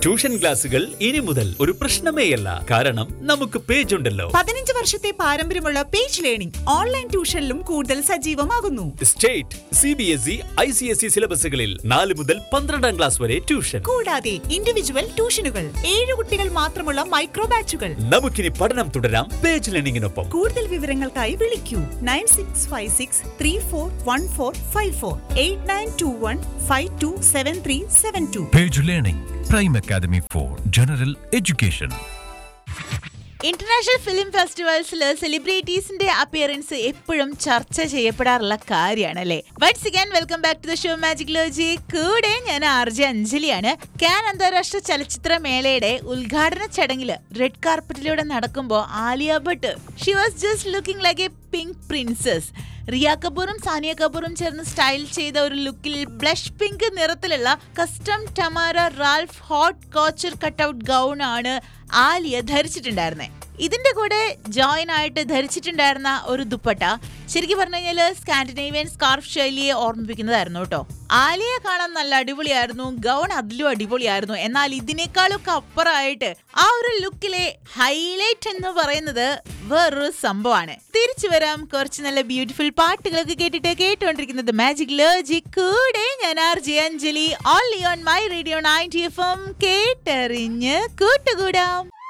Tuition ക്ലാസുകൾ ഇനി മുതൽ ഒരു പ്രശ്നമേയല്ല കാരണം നമുക്ക് പേജ് ഉണ്ടല്ലോ പതിനഞ്ച് വർഷത്തെ പാരമ്പര്യമുള്ള പേജ് ലേണിംഗ് ഓൺലൈൻ ട്യൂഷനിലും കൂടുതൽ സജീവമാകുന്നു state C B S E I C S E സിലബസുകളിൽ നാല് മുതൽ പന്ത്രണ്ടാം ക്ലാസ് വരെ ട്യൂഷൻ കൂടാതെ ഇൻഡിവിജ്വൽ ട്യൂഷനുകൾ ഏഴ് കുട്ടികൾ മാത്രമുള്ള മൈക്രോ ബാച്ചുകൾ നമുക്കിനി പഠനം തുടരാം പേജ് ലേണിംഗിനൊപ്പം കൂടുതൽ വിവരങ്ങൾക്കായി വിളിക്കൂ nine six five six three four one four five four eight nine two one five two seven three seven two Page Learning, Prime Academy for General Education. International film ഫെസ്റ്റിവൽസിൽ സെലിബ്രിറ്റീസിന്റെ appearance എപ്പോഴും ചർച്ച ചെയ്യപ്പെടാറുള്ള കാര്യമാണ് അല്ലേ once again welcome back to the show magic ലോജി കൂടെ ഞാൻ ആർ ജെ അഞ്ജലിയാണ് കാൻ അന്താരാഷ്ട്ര ചലച്ചിത്ര മേളയുടെ ഉദ്ഘാടന ചടങ്ങിൽ റെഡ് കാർപ്പറ്റിലൂടെ നടക്കുമ്പോൾ Alia Bhatt she was just looking like a pink princess Rhea കപൂറും സാനിയ കപൂറും ചേർന്ന് സ്റ്റൈൽ ചെയ്ത ഒരു ലുക്കിൽ ബ്ലഷ് പിങ്ക് നിറത്തിലുള്ള custom Tamara Ralph haute couture cutout gown ആണ് ആലിയ ധരിച്ചിട്ടുണ്ടായിരുന്നത് ഇതിന്റെ കൂടെ ജോയിൻ ആയിട്ട് ധരിച്ചിട്ടുണ്ടായിരുന്ന ഒരു ദുപ്പട്ട ശരിക്കും പറഞ്ഞു കഴിഞ്ഞാല് സ്കാൻഡിനേവിയൻ സ്കാർഫ് ശൈലിയെ ഓർമ്മിപ്പിക്കുന്നതായിരുന്നു കേട്ടോ ആലിയെ കാണാൻ നല്ല അടിപൊളിയായിരുന്നു ഗൗൺ അതിലും അടിപൊളിയായിരുന്നു എന്നാൽ ഇതിനേക്കാളൊക്കെ അപ്പുറമായിട്ട് ആ ഒരു ലുക്കിലെ ഹൈലൈറ്റ് എന്ന് പറയുന്നത് വേറൊരു സംഭവമാണ് തിരിച്ചു വരാം കുറച്ച് നല്ല ബ്യൂട്ടിഫുൾ പാട്ടുകളൊക്കെ കേട്ടിട്ട് കേട്ടുകൊണ്ടിരിക്കുന്നത് മാജിക് ലോജി കൂടെ ഞാൻ R J Anjali only on my radio ninety F M കേട്ടറിഞ്ഞ് കൂട്ടുകൂടാം